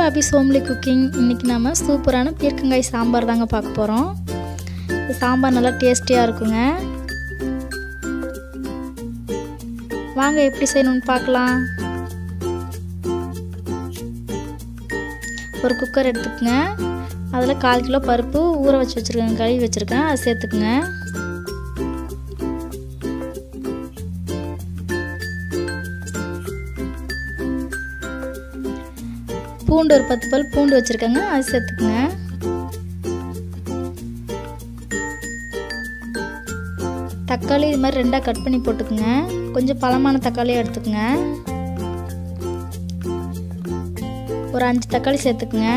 அபிஸ் homely cooking இன்றைக்கி நம்ம சூப்பரான பீர்க்கங்காய் சாம்பார் தாங்க பார்க்க போகிறோம் இந்த சாம்பார் நல்லா டேஸ்டியாக இருக்குங்க வாங்க எப்படி செய்யணும்னு பார்க்கலாம் ஒரு குக்கர் எடுத்துக்கங்க அதில் கால் கிலோ பருப்பு ஊற வச்சு வச்சுருக்கேன் கழுவி வச்சுருக்கேன் அதை சேர்த்துக்குங்க பூண்டு ஒரு பத்து பல் பூண்டு வச்சுருக்கேங்க அது சேர்த்துக்குங்க தக்காளி இது மாதிரி ரெண்டாக கட் பண்ணி போட்டுக்குங்க கொஞ்சம் பழமான தக்காளியாக எடுத்துக்கங்க ஒரு அஞ்சு தக்காளி சேர்த்துக்குங்க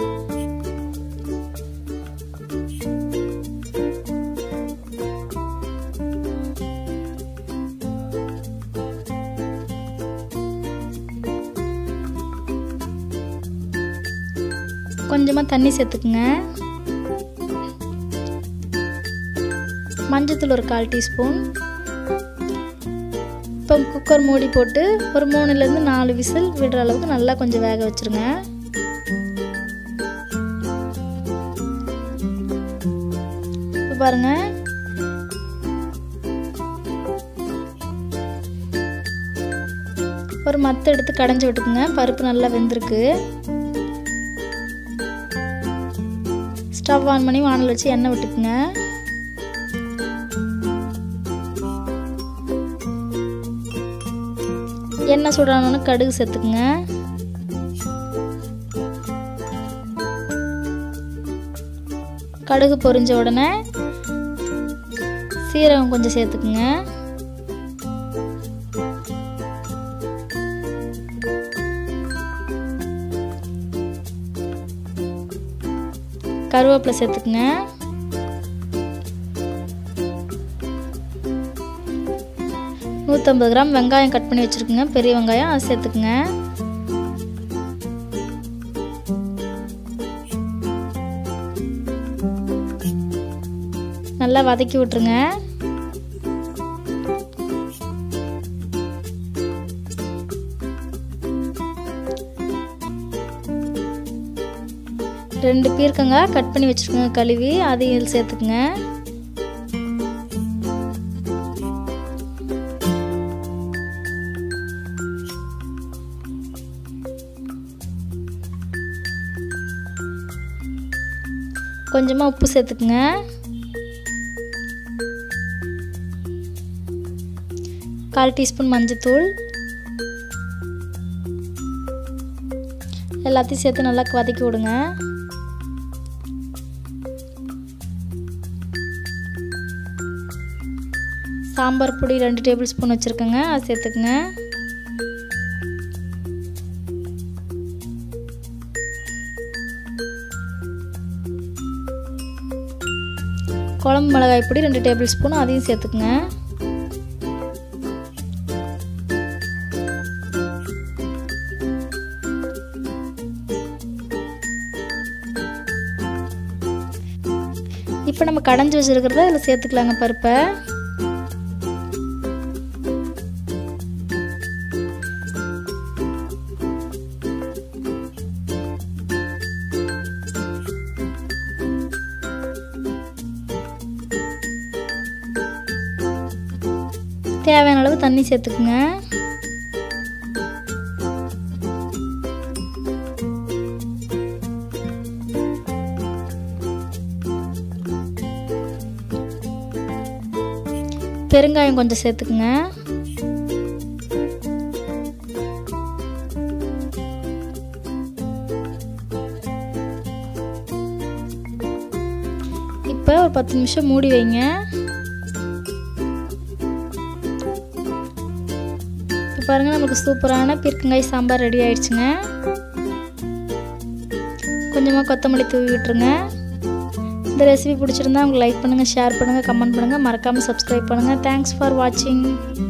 கொஞ்சமாக தண்ணி சேர்த்துக்குங்க மஞ்சத்தூள் ஒரு கால் டீஸ்பூன் இப்போ குக்கர் மூடி போட்டு ஒரு மூணுலேருந்து நாலு விசில் விடுற அளவுக்கு நல்லா கொஞ்சம் வேக வச்சுருங்க இப்போ பாருங்க ஒரு மத்த எடுத்து கடைஞ்சி விட்டுக்குங்க பருப்பு நல்லா வெந்திருக்கு ஸ்டவ் ஆன் பண்ணி வானல் வச்சு எண்ணெய் விட்டுக்குங்க எண்ணெய் சுடானோன்னு கடுகு சேர்த்துக்குங்க கடுகு பொரிஞ்ச உடனே சீரகம் கொஞ்சம் சேர்த்துக்குங்க கருவேப்பிலை சேர்த்துக்குங்க நூற்றம்பது கிராம் வெங்காயம் கட் பண்ணி வச்சுருக்குங்க பெரிய வெங்காயம் அதை சேர்த்துக்குங்க நல்லா வதக்கி விட்டுருங்க ரெண்டு பீர்க்கங்க கட் பண்ணி வச்சுருக்கோங்க கழுவி அதையும் சேர்த்துக்குங்க கொஞ்சமாக உப்பு சேர்த்துக்குங்க கால் டீஸ்பூன் மஞ்சத்தூள் எல்லாத்தையும் சேர்த்து நல்லா வதக்கி விடுங்க சாம்பார் பொடி ரெண்டு டேபிள் ஸ்பூன் வச்சுருக்கேங்க அதை சேர்த்துக்குங்க குழம்பு மிளகாய் பொடி ரெண்டு டேபிள் ஸ்பூன் அதையும் சேர்த்துக்குங்க இப்போ நம்ம கடைஞ்சி வச்சுருக்கிறத இதில் சேர்த்துக்கலாங்க பருப்பை தேவையான அளவு தண்ணி சேர்த்துக்குங்க பெருங்காயம் கொஞ்சம் சேர்த்துக்குங்க இப்போ ஒரு பத்து நிமிஷம் மூடி வைங்க இப்போ பாருங்கள் நமக்கு சூப்பரான பீர்க்கங்காய் சாம்பார் ரெடி ஆயிடுச்சுங்க கொஞ்சமாக கொத்தமல்லி தூவி விட்டுருங்க இந்த ரெசிபி பிடிச்சிருந்தா உங்களுக்கு லைக் பண்ணுங்கள் ஷேர் பண்ணுங்கள் கமெண்ட் பண்ணுங்கள் மறக்காமல் சப்ஸ்கிரைப் பண்ணுங்கள் தேங்க்ஸ் ஃபார் வாட்சிங்